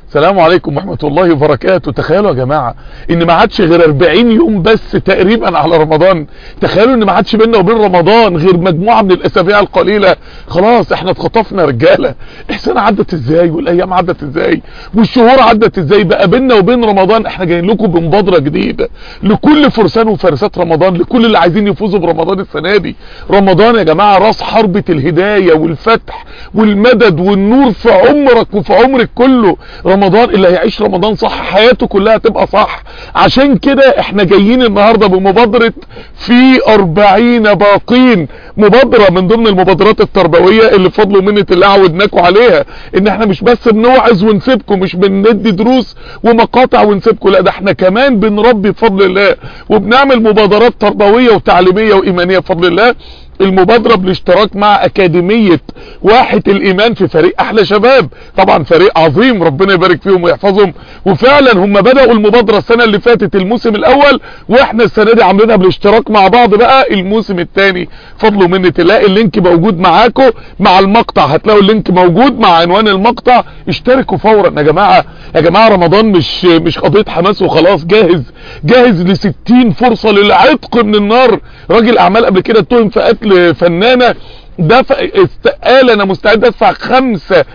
السلام عليكم ورحمة الله وبركاته تخيلوا يا جماعة ان ما عادش غير 40 يوم بس تقريبا على رمضان تخيلوا ان ما عادش بيننا وبين رمضان غير مجموعة من الاسابيع القليلة خلاص احنا اتخطفنا رجالة السنة عدت ازاي والايام عدت ازاي والشهور عدت ازاي بقى بيننا وبين رمضان احنا جايين لكم بمبادرة جديدة لكل فرسان وفارسات رمضان لكل اللي عايزين يفوزوا برمضان السنة دي رمضان يا جماعة راس حربة الهداية والفتح والمدد والنور في عمرك وفي عمرك كله رمضان اللي هيعيش رمضان صح حياته كلها تبقى صح عشان كده احنا جايين النهاردة بمبادرة في اربعين باقين مبادرة من ضمن المبادرات التربوية اللي فضلوا منة الله عودناكم عليها ان احنا مش بس بنوعظ ونسيبكم مش بندي دروس ومقاطع ونسيبكم لا ده احنا كمان بنربي بفضل الله وبنعمل مبادرات تربوية وتعليمية وايمانية بفضل الله المبادرة بالاشتراك مع اكاديمية واحة الايمان في فريق احلى شباب طبعا فريق عظيم ربنا يبارك فيهم ويحفظهم وفعلا هم بدأوا المبادرة السنة اللي فاتت الموسم الاول واحنا السنة دي عاملينها بالاشتراك مع بعض بقى الموسم الثاني فضلوا منة الله اللينك موجود معاكم مع المقطع هتلاقوا اللينك موجود مع عنوان المقطع اشتركوا فورا يا جماعة يا جماعة رمضان مش مش قضية حماس وخلاص جاهز جاهز ل 60 فرصة للعتق من النار راجل اعمال قبل كده اتهم في قتل فنانة دفع قال انا مستعد ادفع خمسة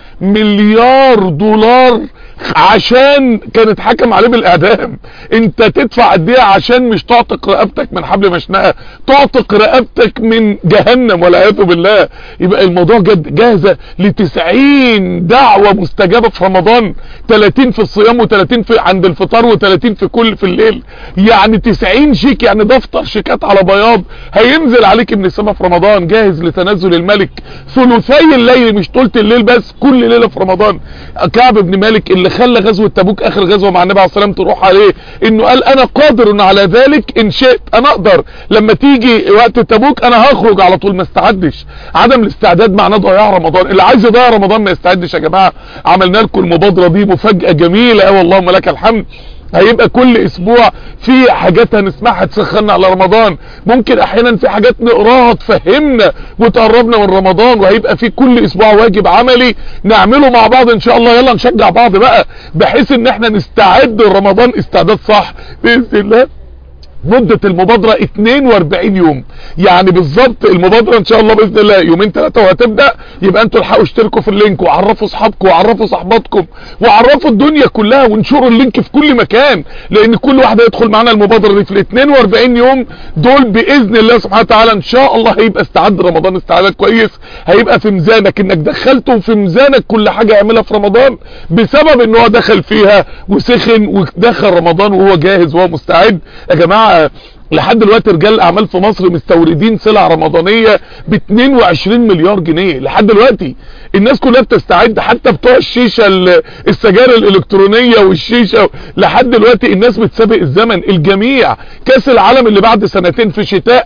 مليار دولار عشان كانت حكم عليه بالاعدام انت تدفع قد ايه عشان مش تعتق رقبتك من حبل مشنقه تعتق رقبتك من جهنم والعياذ بالله يبقى الموضوع جد جاهزه ل 90 دعوه مستجابه في رمضان 30 في الصيام و30 في عند الفطار و30 في كل في الليل يعني 90 شيك يعني دفتر شيكات على بياض هينزل عليك من السماء في رمضان جاهز لتنزل الملك ثلثي الليل مش طولة الليل بس كل ليله في رمضان كعب بن مالك اللي خلى غزوة تبوك اخر غزوة مع النبي عليه الصلاة والسلام تروح عليه انه قال انا قادر على ذلك ان شئت انا اقدر لما تيجي وقت تبوك انا هخرج على طول ما استعدش عدم الاستعداد معناه ضياع رمضان اللي عايز يضيع رمضان ما يستعدش يا جماعة عملنا لكم المبادرة دي مفاجأة جميلة قوي اللهم لك الحمد هيبقى كل اسبوع في حاجات هنسمعها تسخننا على رمضان ممكن احيانا في حاجات نقراها تفهمنا وتقربنا من رمضان وهيبقى في كل اسبوع واجب عملي نعمله مع بعض ان شاء الله يلا نشجع بعض بقى بحيث ان احنا نستعد لرمضان استعداد صح باذن الله مدة المبادرة 42 يوم يعني بالظبط المبادرة ان شاء الله باذن الله يومين ثلاثة وهتبدأ يبقى انتوا الحقوا اشتركوا في اللينك وعرفوا اصحابكم وعرفوا صحباتكم وعرفوا الدنيا كلها وانشروا اللينك في كل مكان لان كل واحد هيدخل معانا المبادرة دي في ال 42 يوم دول باذن الله سبحانه وتعالى ان شاء الله هيبقى استعد رمضان استعداد كويس هيبقى في ميزانك انك دخلته في ميزانك كل حاجة يعملها في رمضان بسبب ان هو دخل فيها وسخن ودخل رمضان وهو جاهز وهو مستعد يا جماعة لحد دلوقتي رجال الاعمال في مصر مستوردين سلع رمضانية ب 22 مليار جنيه لحد دلوقتي الناس كلها بتستعد حتى بتوع الشيشة السجائر الالكترونية والشيشة لحد دلوقتي الناس بتسابق الزمن الجميع كاس العالم اللي بعد سنتين في شتاء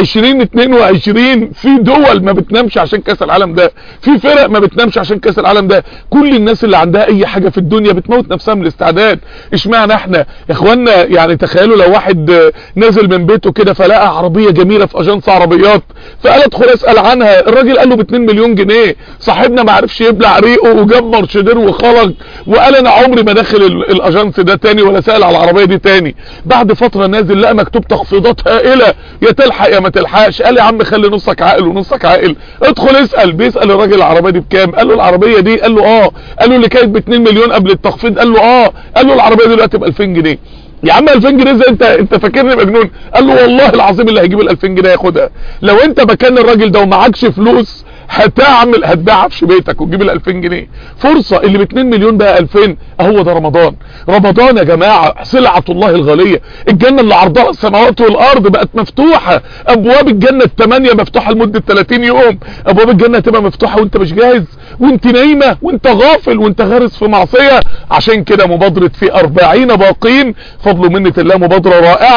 2022 في دول ما بتنامش عشان كاس العالم ده في فرق ما بتنامش عشان كاس العالم ده كل الناس اللي عندها اي حاجة في الدنيا بتموت نفسها من الاستعداد اشمعنى احنا يا اخوانا يعني تخيلوا لو واحد نازل من بيته كده فلقى عربية جميلة في اجنس عربيات فقال ادخل اسأل عنها الراجل قال له ب 2 مليون جنيه صاحبنا ما عرفش يبلع ريقه وجاب مرشدير وخرج وقال انا عمري ما داخل الاجنس ده تاني ولا سأل على العربية دي تاني بعد فترة نازل لقى مكتوب تخفيضات هائلة يا تلحق يا ما تلحقش قال يا عم خلي نصك عاقل ونصك عاقل ادخل اسأل بيسأل الراجل العربية دي بكام قال له العربية دي قال له اه قال له اللي كانت ب 2 مليون قبل التخفيض قال له اه قال له العربية دلوقتي ب 2000 جنيه يا عم 2000 جنيه ازاي انت انت فاكرني مجنون قال له والله العظيم اللي هيجيب ال 2000 جنيه ياخدها لو انت مكان الراجل ده ومعكش فلوس هتعمل هتبيع عفش بيتك وتجيب ال 2000 جنيه فرصة اللي ب 2 مليون بقى 2000 اهو ده رمضان رمضان يا جماعة سلعة الله الغالية الجنة اللي عرضها السماوات والارض بقت مفتوحة ابواب الجنة الثمانية مفتوحة لمدة 30 يوم ابواب الجنة تبقى مفتوحة وانت مش جاهز وانت نايمة وانت غافل وانت غارس في معصية عشان كده مبادرة في 40 باقين فضل منة الله مبادرة رائعة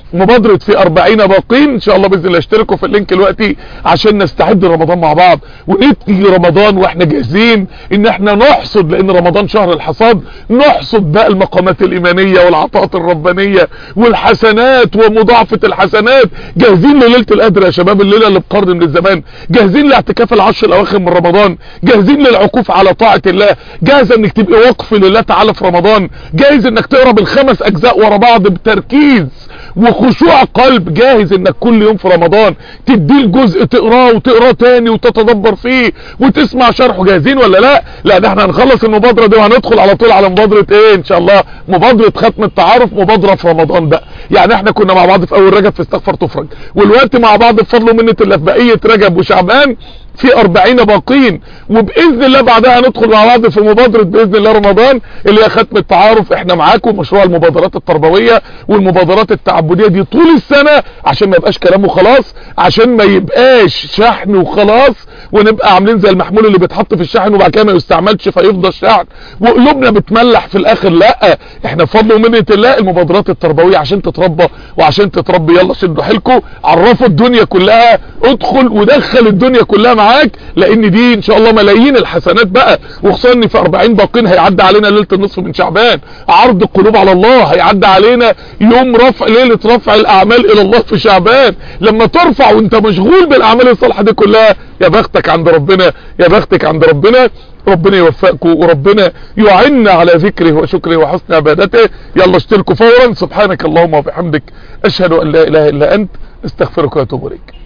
مبادرة في 40 باقين ان شاء الله باذن الله اشتركوا في اللينك دلوقتي عشان نستعد رمضان مع بعض ونتجي رمضان واحنا جاهزين ان احنا نحصد لان رمضان شهر الحصاد نحصد بقى المقامات الايمانية والعطاءات الربانية والحسنات ومضاعفة الحسنات جاهزين لليلة القدر يا شباب الليلة اللي بقرن من الزمان جاهزين لاعتكاف العشر الاواخر من رمضان جاهزين للعكوف على طاعة الله جاهز انك تبقى وقف لله تعالى في رمضان جاهز انك تقرا بالخمس اجزاء ورا بعض بتركيز وخشوع قلب جاهز انك كل يوم في رمضان تديه الجزء تقراه وتقراه تاني وتتدبر فيه وتسمع شرحه جاهزين ولا لا لا ده احنا هنخلص المبادرة دي وهندخل على طول على مبادرة ايه ان شاء الله مبادرة ختم التعارف مبادرة في رمضان بقى يعني احنا كنا مع بعض في اول رجب في استغفر تفرج والوقت مع بعض بفضل ومنة الله في بقية رجب وشعبان في 40 باقين وباذن الله بعدها ندخل مع بعض في مبادره باذن الله رمضان اللي هي ختم التعارف احنا معاكم مشروع المبادرات التربويه والمبادرات التعبديه دي طول السنه عشان ما يبقاش كلام وخلاص عشان ما يبقاش شحن وخلاص ونبقى عاملين زي المحمول اللي بيتحط في الشحن وبعد كده ما يستعملش فيفضل شحن وقلوبنا بتملح في الاخر لا احنا بفضل ومنه الله المبادرات التربويه عشان تتربى وعشان تتربي يلا شدوا حيلكم عرفوا الدنيا كلها ادخل ودخل الدنيا كلها معاك لان دي ان شاء الله ملايين الحسنات بقى وخصوصا ان في 40 باقين هيعدي علينا ليله النصف من شعبان عرض القلوب على الله هيعدي علينا يوم رفع ليله رفع الاعمال الى الله في شعبان لما ترفع وانت مشغول بالاعمال الصالحه دي كلها يا بختك عند ربنا يا بختك عند ربنا ربنا يوفقكم وربنا يعنا على ذكره وشكره وحسن عبادته يلا اشتركوا فورا سبحانك اللهم وبحمدك اشهد ان لا اله الا انت استغفرك واتوب اليك